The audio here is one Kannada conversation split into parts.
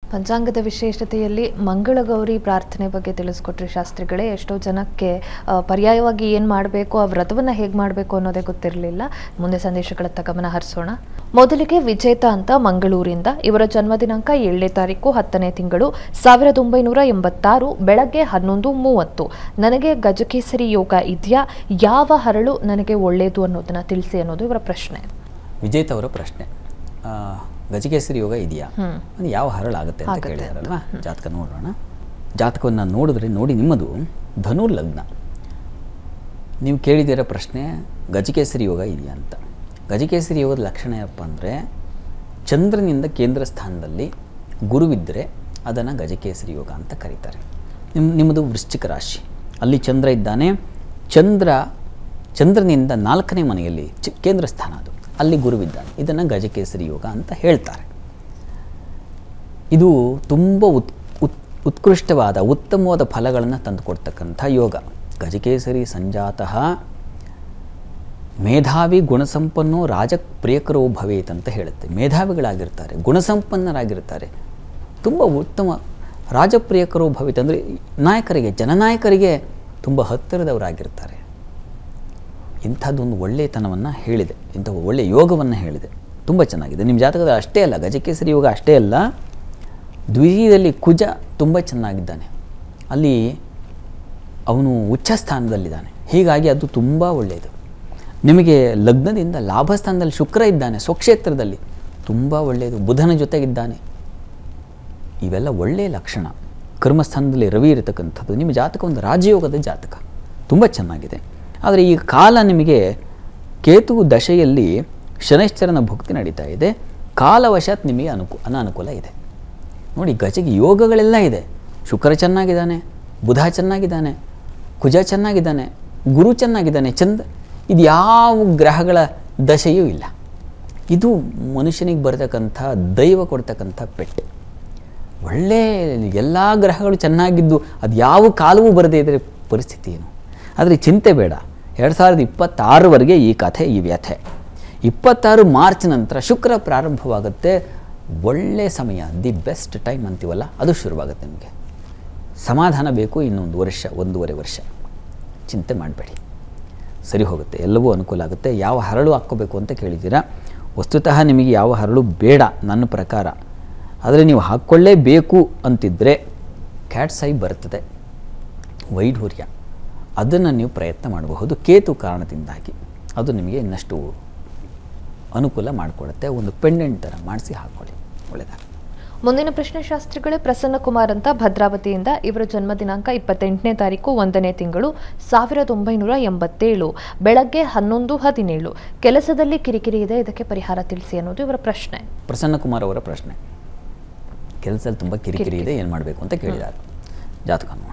ಪಂಚಾಂಗದ ವಿಶೇಷತೆಯಲ್ಲಿ ಮಂಗಳಗೌರಿ ಪ್ರಾರ್ಥನೆ ಬಗ್ಗೆ ತಿಳಿಸ್ಕೊಟ್ರಿ ಶಾಸ್ತ್ರಿಗಳೇ ಎಷ್ಟೋ ಜನಕ್ಕೆ ಆ, ಪರ್ಯಾಯವಾಗಿ ಏನು ಮಾಡಬೇಕು ಆ ವ್ರತವನ್ನು ಹೇಗೆ ಮಾಡಬೇಕು ಅನ್ನೋದೇ ಗೊತ್ತಿರಲಿಲ್ಲ ಮುಂದೆ ಸಂದೇಶಗಳತ್ತ ಗಮನ ಹರಿಸೋಣ ಮೊದಲಿಗೆ ವಿಜೇತ ಅಂತ ಮಂಗಳೂರಿಂದ ಇವರ ಜನ್ಮ ದಿನಾಂಕ ಏಳನೇ ತಾರೀಕು ಹತ್ತನೇ ತಿಂಗಳು ಸಾವಿರದ ಒಂಬೈನೂರ ಎಂಬತ್ತಾರು ಬೆಳಗ್ಗೆ ಹನ್ನೊಂದು ಮೂವತ್ತು ನನಗೆ ಗಜಕೇಸರಿ ಯೋಗ ಇದೆಯಾ ಯಾವ ಹರಳು ನನಗೆ ಒಳ್ಳೆಯದು ಅನ್ನೋದನ್ನ ತಿಳಿಸಿ ಅನ್ನೋದು ಇವರ ಪ್ರಶ್ನೆ ವಿಜೇತ್ ಅವರ ಪ್ರಶ್ನೆ ಆ, ಗಜಕೇಸರಿ ಯೋಗ ಇದೆಯಾ ಹ್ಮ್. ಅದು ಯಾವ ಹರಳಾಗುತ್ತೆ ಅಂತ ಆಗುತ್ತೆ ಕೇಳಿದಾರಲ್ವ ಜಾತಕ ನೋಡೋಣ ಜಾತಕವನ್ನು ನೋಡಿದ್ರೆ ನೋಡಿ ನಿಮ್ಮದು ಧನು ಲಗ್ನ ನೀವು ಕೇಳಿದಿರೋ ಪ್ರಶ್ನೆ ಗಜಕೇಸರಿ ಯೋಗ ಇದೆಯಾ ಅಂತ ಗಜಕೇಸರಿ ಯೋಗದ ಲಕ್ಷಣ ಏನಪ್ಪ ಅಂದರೆ ಚಂದ್ರನಿಂದ ಕೇಂದ್ರ ಸ್ಥಾನದಲ್ಲಿ ಗುರುವಿದ್ದರೆ ಅದನ್ನು ಗಜಕೇಸರಿ ಯೋಗ ಅಂತ ಕರೀತಾರೆ ನಿಮ್ಮ ನಿಮ್ಮದು ವೃಶ್ಚಿಕ ರಾಶಿ ಅಲ್ಲಿ ಚಂದ್ರ ಇದ್ದಾನೆ ಚಂದ್ರ ಚಂದ್ರನಿಂದ ನಾಲ್ಕನೇ ಮನೆಯಲ್ಲಿ ಚ ಕೇಂದ್ರ ಸ್ಥಾನ ಅದು ಅಲ್ಲಿ ಗುರುವಿದ್ದಾನೆ ಇದನ್ನು ಗಜಕೇಸರಿ ಯೋಗ ಅಂತ ಹೇಳ್ತಾರೆ ಇದು ತುಂಬ ಉತ್ ಉತ್ ಉತ್ಕೃಷ್ಟವಾದ ಉತ್ತಮವಾದ ಫಲಗಳನ್ನು ತಂದುಕೊಡ್ತಕ್ಕಂಥ ಯೋಗ ಗಜಕೇಸರಿ ಸಂಜಾತಃ ಮೇಧಾವಿ ಗುಣಸಂಪನ್ನೋ ರಾಜಪ್ರಿಯಕರೋ ಭವೇತ್ ಅಂತ ಹೇಳುತ್ತೆ ಮೇಧಾವಿಗಳಾಗಿರ್ತಾರೆ ಗುಣಸಂಪನ್ನರಾಗಿರ್ತಾರೆ ತುಂಬ ಉತ್ತಮ ರಾಜಪ್ರಿಯಕರೋ ಭವೇತ್ ಅಂದರೆ ನಾಯಕರಿಗೆ ಜನನಾಯಕರಿಗೆ ತುಂಬ ಹತ್ತಿರದವರಾಗಿರ್ತಾರೆ ಇಂಥದ್ದೊಂದು ಒಳ್ಳೆಯತನವನ್ನು ಹೇಳಿದೆ ಇಂಥ ಒಳ್ಳೆಯ ಯೋಗವನ್ನು ಹೇಳಿದೆ ತುಂಬ ಚೆನ್ನಾಗಿದೆ ನಿಮ್ಮ ಜಾತಕದಲ್ಲಿ ಅಷ್ಟೇ ಅಲ್ಲ ಗಜಕೇಸರಿ ಯೋಗ ಅಷ್ಟೇ ಅಲ್ಲ ದ್ವಿತೀಯದಲ್ಲಿ ಕುಜ ತುಂಬ ಚೆನ್ನಾಗಿದ್ದಾನೆ ಅಲ್ಲಿ ಅವನು ಉಚ್ಚ ಸ್ಥಾನದಲ್ಲಿದ್ದಾನೆ ಹೀಗಾಗಿ ಅದು ತುಂಬ ಒಳ್ಳೆಯದು ನಿಮಗೆ ಲಗ್ನದಿಂದ ಲಾಭ ಸ್ಥಾನದಲ್ಲಿ ಶುಕ್ರ ಇದ್ದಾನೆ ಸ್ವಕ್ಷೇತ್ರದಲ್ಲಿ ತುಂಬ ಒಳ್ಳೆಯದು ಬುಧನ ಜೊತೆಗಿದ್ದಾನೆ ಇವೆಲ್ಲ ಒಳ್ಳೆಯ ಲಕ್ಷಣ ಕರ್ಮಸ್ಥಾನದಲ್ಲಿ ರವಿ ಇರತಕ್ಕಂಥದ್ದು ನಿಮ್ಮ ಜಾತಕ ಒಂದು ರಾಜಯೋಗದ ಜಾತಕ ತುಂಬ ಚೆನ್ನಾಗಿದೆ ಆದರೆ ಈ ಕಾಲ ನಿಮಗೆ ಕೇತು ದಶೆಯಲ್ಲಿ ಶನೈಶ್ಚರನ ಭುಕ್ತಿ ನಡೀತಾ ಇದೆ ಕಾಲವಶಾತ್ ನಿಮಗೆ ಅನುಕೂ ಅನಾನುಕೂಲ ಇದೆ ನೋಡಿ ಗಜಗೆ ಯೋಗಗಳೆಲ್ಲ ಇದೆ ಶುಕ್ರ ಚೆನ್ನಾಗಿದ್ದಾನೆ ಬುಧ ಚೆನ್ನಾಗಿದ್ದಾನೆ ಕುಜ ಚೆನ್ನಾಗಿದ್ದಾನೆ ಗುರು ಚೆನ್ನಾಗಿದ್ದಾನೆ ಚಂದ ಇದು ಯಾವ ಗ್ರಹಗಳ ದಶೆಯೂ ಇಲ್ಲ ಇದು ಮನುಷ್ಯನಿಗೆ ಬರತಕ್ಕಂಥ ದೈವ ಕೊಡ್ತಕ್ಕಂಥ ಪೆಟ್ಟು ಒಳ್ಳೆ ಎಲ್ಲ ಗ್ರಹಗಳು ಚೆನ್ನಾಗಿದ್ದು ಅದು ಯಾವ ಕಾಲವೂ ಬರದೇ ಇದ್ದರೆ ಪರಿಸ್ಥಿತಿ ಏನು ಆದರೆ ಚಿಂತೆ ಬೇಡ ಎರಡು ಸಾವಿರದ ಇಪ್ಪತ್ತಾರವರೆಗೆ ಈ ಕಥೆ ಈ ವ್ಯಥೆ ಇಪ್ಪತ್ತಾರು ಮಾರ್ಚ್ ನಂತರ ಶುಕ್ರ ಪ್ರಾರಂಭವಾಗುತ್ತೆ ಒಳ್ಳೆ ಸಮಯ ದಿ ಬೆಸ್ಟ್ ಟೈಮ್ ಅಂತೀವಲ್ಲ ಅದು ಶುರುವಾಗುತ್ತೆ ನಿಮಗೆ ಸಮಾಧಾನ ಬೇಕು ಇನ್ನೊಂದು ವರ್ಷ ಒಂದೂವರೆ ವರ್ಷ ಚಿಂತೆ ಮಾಡಬೇಡಿ ಸರಿ ಹೋಗುತ್ತೆ ಎಲ್ಲವೂ ಅನುಕೂಲ ಆಗುತ್ತೆ ಯಾವ ಹರಳು ಹಾಕ್ಕೋಬೇಕು ಅಂತ ಕೇಳಿದ್ದೀರಾ ವಸ್ತುತಃ ನಿಮಗೆ ಯಾವ ಹರಳು ಬೇಡ ನನ್ನ ಪ್ರಕಾರ ಆದರೆ ನೀವು ಹಾಕ್ಕೊಳ್ಳೇಬೇಕು ಅಂತಿದ್ದರೆ ಕ್ಯಾಟ್ಸ್ ಐ ಬರ್ತದೆ ವೈಢೂರ್ಯ ಅದನ್ನು ನೀವು ಪ್ರಯತ್ನ ಮಾಡಬಹುದು ಕೇತು ಕಾರಣದಿಂದಾಗಿ ಅದು ನಿಮಗೆ ಇನ್ನಷ್ಟು ಅನುಕೂಲ ಮಾಡಿಕೊಡುತ್ತೆ ಒಂದು ಪೆಂಡೆಂಟ್ ಥರ ಮಾಡಿಸಿ ಹಾಕ್ಕೊಳ್ಳಿ ಒಳ್ಳೆಯದಾಗ ಮುಂದಿನ ಪ್ರಶ್ನೆ ಶಾಸ್ತ್ರಿಗಳೇ ಪ್ರಸನ್ನ ಕುಮಾರ್ ಅಂತ ಭದ್ರಾವತಿಯಿಂದ ಇವರ ಜನ್ಮ ದಿನಾಂಕ ಇಪ್ಪತ್ತೆಂಟನೇ ತಾರೀಕು ಒಂದನೇ ತಿಂಗಳು ಸಾವಿರದ ಒಂಬೈನೂರ ಎಂಬತ್ತೇಳು ಬೆಳಗ್ಗೆ ಹನ್ನೊಂದು ಹದಿನೇಳು ಕೆಲಸದಲ್ಲಿ ಕಿರಿಕಿರಿ ಇದೆ ಇದಕ್ಕೆ ಪರಿಹಾರ ತಿಳಿಸಿ ಅನ್ನೋದು ಇವರ ಪ್ರಶ್ನೆ ಪ್ರಸನ್ನ ಕುಮಾರ್ ಅವರ ಪ್ರಶ್ನೆ ಕೆಲಸದಲ್ಲಿ ತುಂಬ ಕಿರಿಕಿರಿ ಇದೆ ಏನು ಮಾಡಬೇಕು ಅಂತ ಕೇಳಿದ್ದಾರೆ ಜಾತಕ ನೋಡೋಣ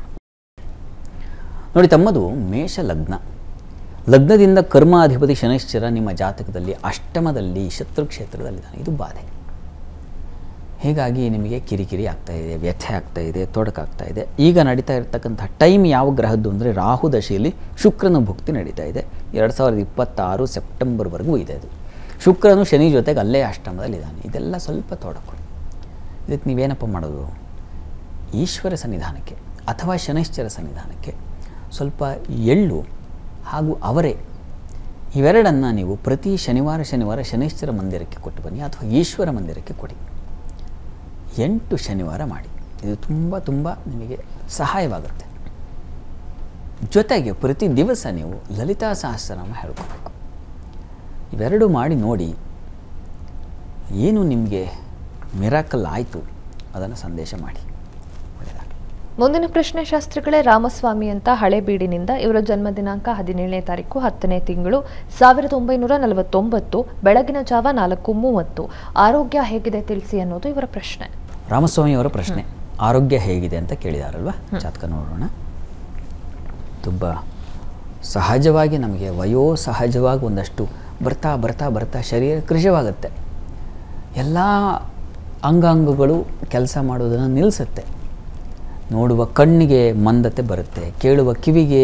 ನೋಡಿ ತಮ್ಮದು ಮೇಷ ಲಗ್ನ ಲಗ್ನದಿಂದ ಕರ್ಮಾಧಿಪತಿ ಶನೈಶ್ಚರ ನಿಮ್ಮ ಜಾತಕದಲ್ಲಿ ಅಷ್ಟಮದಲ್ಲಿ ಶತ್ರು ಕ್ಷೇತ್ರದಲ್ಲಿದ್ದಾನೆ ಇದು ಬಾಧೆ ಹೀಗಾಗಿ ನಿಮಗೆ ಕಿರಿಕಿರಿ ಆಗ್ತಾ ಇದೆ ವ್ಯಥೆ ಆಗ್ತಾ ಇದೆ ತೊಡಕಾಗ್ತಾ ಇದೆ ಈಗ ನಡೀತಾ ಇರತಕ್ಕಂಥ ಟೈಮ್ ಯಾವ ಗ್ರಹದ್ದು ಅಂದರೆ ರಾಹು ದಶೆಯಲ್ಲಿ ಶುಕ್ರನ ಭುಕ್ತಿ ನಡೀತಾ ಇದೆ ಎರಡು ಸಾವಿರದ ಇಪ್ಪತ್ತಾರು ಸೆಪ್ಟೆಂಬರ್ವರೆಗೂ ಇದೆ ಅದು ಶುಕ್ರನು ಶನಿ ಜೊತೆಗೆ ಅಲ್ಲೇ ಅಷ್ಟಮದಲ್ಲಿದ್ದಾನೆ ಇದೆಲ್ಲ ಸ್ವಲ್ಪ ತೊಡಕು ಇದಕ್ಕೆ ನೀವೇನಪ್ಪ ಮಾಡೋದು ಈಶ್ವರ ಸನ್ನಿಧಾನಕ್ಕೆ ಅಥವಾ ಶನೈಶ್ಚರ ಸನ್ನಿಧಾನಕ್ಕೆ ಸ್ವಲ್ಪ ಎಳ್ಳು ಹಾಗೂ ಅವರೇ ಇವೆರಡನ್ನು ನೀವು ಪ್ರತಿ ಶನಿವಾರ ಶನಿವಾರ ಶನೈಶ್ಚರ ಮಂದಿರಕ್ಕೆ ಕೊಟ್ಟು ಬನ್ನಿ ಅಥವಾ ಈಶ್ವರ ಮಂದಿರಕ್ಕೆ ಕೊಡಿ ಎಂಟು ಶನಿವಾರ ಮಾಡಿ ಇದು ತುಂಬ ತುಂಬ ನಿಮಗೆ ಸಹಾಯವಾಗುತ್ತೆ ಜೊತೆಗೆ ಪ್ರತಿ ದಿವಸ ನೀವು ಲಲಿತಾ ಸಹಸ್ರನಾಮ ಹೇಳ್ಕೋಬೇಕು ಇವೆರಡು ಮಾಡಿ ನೋಡಿ ಏನು ನಿಮಗೆ ಮಿರಾಕಲ್ ಆಯಿತು ಅದನ್ನು ಸಂದೇಶ ಮಾಡಿ ಒಳ್ಳೆಯದಾಗಲಿ ಮುಂದಿನ ಪ್ರಶ್ನೆ ಶಾಸ್ತ್ರಿಗಳೇ ರಾಮಸ್ವಾಮಿ ಅಂತ ಹಳೇಬೀಡಿನಿಂದ ಇವರ ಜನ್ಮ ದಿನಾಂಕ ಹದಿನೇಳನೇ ತಾರೀಕು ಹತ್ತನೇ ತಿಂಗಳು ಸಾವಿರದ ಒಂಬೈನೂರ ನಲವತ್ತೊಂಬತ್ತು ಬೆಳಗಿನ ಜಾವ ನಾಲ್ಕು ಮೂವತ್ತು ಆರೋಗ್ಯ ಹೇಗಿದೆ ತಿಳಿಸಿ ಅನ್ನೋದು ಇವರ ಪ್ರಶ್ನೆ ರಾಮಸ್ವಾಮಿ ಅವರ ಪ್ರಶ್ನೆ ಆರೋಗ್ಯ ಹೇಗಿದೆ ಅಂತ ಕೇಳಿದಾರಲ್ವ ಜಾತಕ ನೋಡೋಣ ತುಂಬ ಸಹಜವಾಗಿ ನಮಗೆ ವಯೋ ಸಹಜವಾಗಿ ಒಂದಷ್ಟು ಬರ್ತಾ ಬರ್ತಾ ಬರ್ತಾ ಶರೀರ ಕೃಶವಾಗುತ್ತೆ ಎಲ್ಲ ಅಂಗಾಂಗಗಳು ಕೆಲಸ ಮಾಡೋದನ್ನು ನಿಲ್ಲಿಸುತ್ತೆ ನೋಡುವ ಕಣ್ಣಿಗೆ ಮಂದತೆ ಬರುತ್ತೆ ಕೇಳುವ ಕಿವಿಗೆ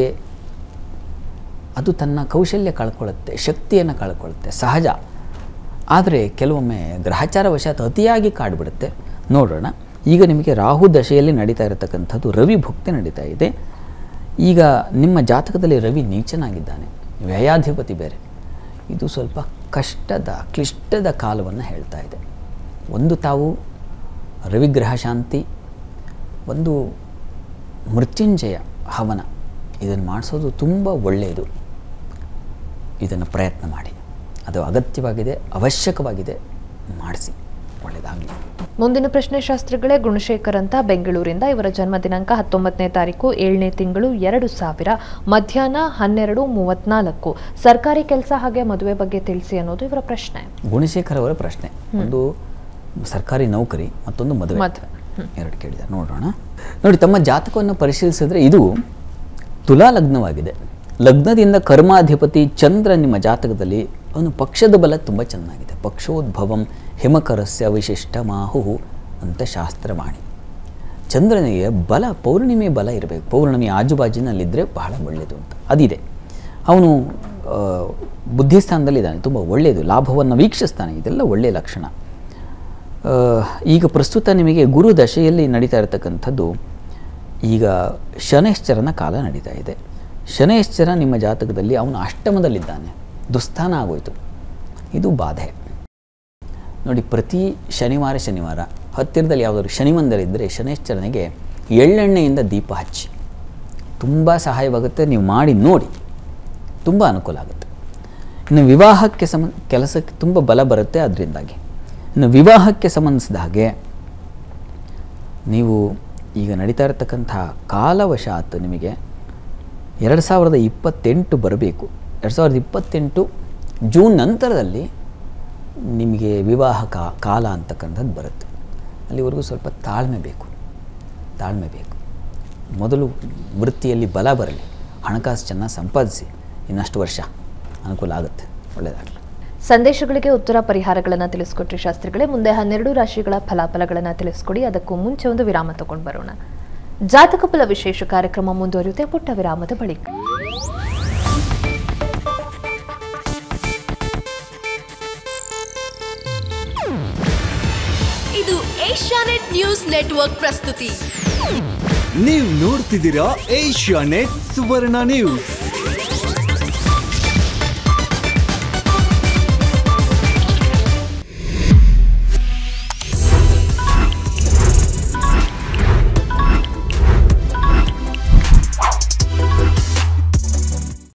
ಅದು ತನ್ನ ಕೌಶಲ್ಯ ಕಳ್ಕೊಳ್ಳುತ್ತೆ ಶಕ್ತಿಯನ್ನು ಕಳ್ಕೊಳ್ಳುತ್ತೆ ಸಹಜ ಆದರೆ ಕೆಲವೊಮ್ಮೆ ಗ್ರಹಚಾರ ವಶಾತ್ ಅತಿಯಾಗಿ ಕಾಡ್ಬಿಡುತ್ತೆ ನೋಡೋಣ ಈಗ ನಿಮಗೆ ರಾಹು ದಶೆಯಲ್ಲಿ ನಡೀತಾ ಇರತಕ್ಕಂಥದ್ದು ರವಿ ಭುಕ್ತಿ ನಡೀತಾ ಇದೆ ಈಗ ನಿಮ್ಮ ಜಾತಕದಲ್ಲಿ ರವಿ ನೀಚನಾಗಿದ್ದಾನೆ ವ್ಯಯಾಧಿಪತಿ ಬೇರೆ ಇದು ಸ್ವಲ್ಪ ಕಷ್ಟದ ಕ್ಲಿಷ್ಟದ ಕಾಲವನ್ನು ಹೇಳ್ತಾ ಇದೆ ಒಂದು ತಾವು ರವಿಗ್ರಹ ಶಾಂತಿ ಒಂದು ಮೃತ್ಯುಂಜಯ ಹವನ ಇದನ್ನು ಮಾಡಿಸೋದು ತುಂಬ ಒಳ್ಳೆಯದು ಇದನ್ನು ಪ್ರಯತ್ನ ಮಾಡಿ ಅದು ಅಗತ್ಯವಾಗಿದೆ ಅವಶ್ಯಕವಾಗಿದೆ ಮಾಡಿಸಿ ಒಳ್ಳೆಯದಾಗಲಿ ಮುಂದಿನ ಪ್ರಶ್ನೆ ಶಾಸ್ತ್ರಿಗಳೇ ಗುಣಶೇಖರ್ ಅಂತ ಬೆಂಗಳೂರಿಂದ ಇವರ ಜನ್ಮ ದಿನಾಂಕ ಹತ್ತೊಂಬತ್ತನೇ ತಾರೀಕು ಏಳನೇ ತಿಂಗಳು ಎರಡು ಸಾವಿರ ಮಧ್ಯಾಹ್ನ ಹನ್ನೆರಡು ಮೂವತ್ನಾಲ್ಕು ಸರ್ಕಾರಿ ಕೆಲಸ ಹಾಗೆ ಮದುವೆ ಬಗ್ಗೆ ತಿಳಿಸಿ ಅನ್ನೋದು ಇವರ ಪ್ರಶ್ನೆ ಗುಣಶೇಖರ್ ಅವರ ಪ್ರಶ್ನೆ ಒಂದು ಸರ್ಕಾರಿ ನೌಕರಿ ಮತ್ತೊಂದು ಮದುವೆ ಮದುವೆ. ಎರಡು ಕೇಳಿದ್ದಾರೆ ನೋಡೋಣ ನೋಡಿ ತಮ್ಮ ಜಾತಕವನ್ನು ಪರಿಶೀಲಿಸಿದ್ರೆ ಇದು ತುಲಾ ಲಗ್ನವಾಗಿದೆ ಲಗ್ನದಿಂದ ಕರ್ಮಾಧಿಪತಿ ಚಂದ್ರ ನಿಮ್ಮ ಜಾತಕದಲ್ಲಿ ಅವನು ಪಕ್ಷದ ಬಲ ತುಂಬ ಚೆನ್ನಾಗಿದೆ ಪಕ್ಷೋದ್ಭವಂ ಹಿಮಕರಸ್ಯ ವಿಶಿಷ್ಟ ಮಾಹು ಅಂತ ಶಾಸ್ತ್ರವಾಣಿ ಚಂದ್ರನಿಗೆ ಬಲ ಪೌರ್ಣಿಮೆ ಬಲ ಇರಬೇಕು ಪೌರ್ಣಿಮೆ ಆಜುಬಾಜಿನಲ್ಲಿದ್ದರೆ ಬಹಳ ಒಳ್ಳೆಯದು ಅಂತ ಅದಿದೆ ಅವನು ಆ, ಬುದ್ಧಿಸ್ಥಾನದಲ್ಲಿದ್ದಾನೆ ತುಂಬ ಒಳ್ಳೆಯದು ಲಾಭವನ್ನು ವೀಕ್ಷಿಸ್ತಾನೆ ಇದೆಲ್ಲ ಒಳ್ಳೆಯ ಲಕ್ಷಣ ಆ, ಈಗ ಪ್ರಸ್ತುತ ನಿಮಗೆ ಗುರು ದಶೆಯಲ್ಲಿ ನಡೀತಾ ಇರತಕ್ಕಂಥದ್ದು ಈಗ ಶನೈಶ್ಚರನ ಕಾಲ ನಡೀತಾ ಇದೆ ಶನೈಶ್ಚರ ನಿಮ್ಮ ಜಾತಕದಲ್ಲಿ ಅವನು ಅಷ್ಟಮದಲ್ಲಿದ್ದಾನೆ ದುಸ್ಥಾನ ಆಗೋಯ್ತು ಇದು ಬಾಧೆ ನೋಡಿ ಪ್ರತಿ ಶನಿವಾರ ಶನಿವಾರ ಹತ್ತಿರದಲ್ಲಿ ಯಾವುದಾದ್ರು ಶನಿ ಮಂದಿರ ಇದ್ದರೆ ಶನೈಶ್ಚರನಿಗೆ ಎಳ್ಳೆಣ್ಣೆಯಿಂದ ದೀಪ ಹಚ್ಚಿ ತುಂಬ ಸಹಾಯವಾಗುತ್ತೆ ನೀವು ಮಾಡಿ ನೋಡಿ ತುಂಬ ಅನುಕೂಲ ಆಗುತ್ತೆ ಇನ್ನು ವಿವಾಹಕ್ಕೆ ಸಂಬಂಧ ಕೆಲಸಕ್ಕೆ ತುಂಬ ಬಲ ಬರುತ್ತೆ ಅದರಿಂದಾಗಿ ಇನ್ನು ವಿವಾಹಕ್ಕೆ ಸಂಬಂಧಿಸಿದ ಹಾಗೆ ನೀವು ಈಗ ನಡೀತಾ ಇರತಕ್ಕಂಥ ಕಾಲವಶಾತ್ ನಿಮಗೆ ಎರಡು ಸಾವಿರದ ಇಪ್ಪತ್ತೆಂಟು ಬರಬೇಕು ಎರಡು ಸಾವಿರದ ಇಪ್ಪತ್ತೆಂಟು ಜೂನ್ ನಂತರದಲ್ಲಿ ನಿಮಗೆ ವಿವಾಹ ಕಾ ಕಾಲ ಅಂತಕ್ಕಂಥದ್ದು ಬರುತ್ತೆ ಅಲ್ಲಿವರೆಗೂ ಸ್ವಲ್ಪ ತಾಳ್ಮೆ ಬೇಕು ತಾಳ್ಮೆ ಬೇಕು ಮೊದಲು ವೃತ್ತಿಯಲ್ಲಿ ಬಲ ಬರಲಿ ಹಣಕಾಸು ಚೆನ್ನಾಗಿ ಸಂಪಾದಿಸಿ ಇನ್ನಷ್ಟು ವರ್ಷ ಅನುಕೂಲ ಆಗುತ್ತೆ ಒಳ್ಳೆಯದಾಗಲಿ ಸಂದೇಶಗಳಿಗೆ ಉತ್ತರ ಪರಿಹಾರಗಳನ್ನು ತಿಳಿಸ್ಕೊಟ್ರಿ ಶಾಸ್ತ್ರಿಗಳೇ ಮುಂದೆ ಹನ್ನೆರಡು ರಾಶಿಗಳ ಫಲಾಫಲಗಳನ್ನು ತಿಳಿಸ್ಕೊಡಿ ಅದಕ್ಕೂ ಮುಂಚೆ ಒಂದು ವಿರಾಮ ತಗೊಂಡು ಬರೋಣ ಜಾತಕ ಫಲ ವಿಶೇಷ ಕಾರ್ಯಕ್ರಮ ಮುಂದುವರಿಯುತ್ತೆ ಪುಟ್ಟ ವಿರಾಮದ ಬಳಿಕ ಇದು ಏಷ್ಯಾನೆಟ್ ನ್ಯೂಸ್ ನೆಟ್ವರ್ಕ್ ಪ್ರಸ್ತುತಿ ನೀವು ನೋಡ್ತಿದ್ದೀರಾ ಏಷ್ಯಾ ನೆಟ್ ಸುವರ್ಣ ನ್ಯೂಸ್